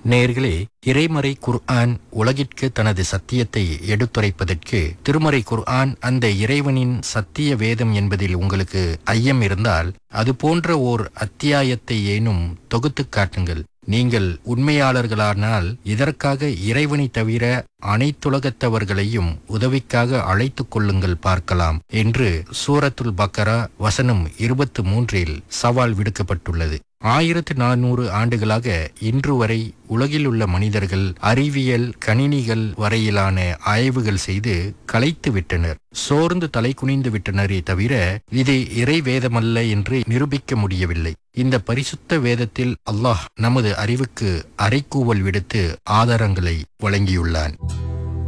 நேர்களே இறைமறை குர்ஆன் உலகிற்கு தனது சத்தியத்தை எடுத்துரைப்பதற்கு திருமறை குர்ஆன் அந்த இறைவனின் சத்திய வேதம் என்பதில் உங்களுக்கு ஐயம் இருந்தால் அது போன்ற ஓர் அத்தியாயத்தை ஏனும் தொகுத்துக் காட்டுங்கள் நீங்கள் உண்மையாளர்களானால் இதற்காக இறைவனை தவிர அனைத்துலகத்தவர்களையும் உதவிக்காக அழைத்துக் கொள்ளுங்கள் பார்க்கலாம் என்று சூரத்துல் பக்கரா வசனம் இருபத்து மூன்றில் சவால் விடுக்கப்பட்டுள்ளது ஆயிரத்து நானூறு ஆண்டுகளாக இன்று வரை உலகில் உள்ள மனிதர்கள் அறிவியல் கணினிகள் வரையிலான ஆய்வுகள் செய்து களைத்து விட்டனர் சோர்ந்து தலை குனிந்து விட்டனரே தவிர இது இறை வேதமல்ல என்று நிரூபிக்க முடியவில்லை இந்த பரிசுத்த வேதத்தில் அல்லாஹ் நமது அறிவுக்கு அரைக்கூவல் விடுத்து ஆதாரங்களை வழங்கியுள்ளான்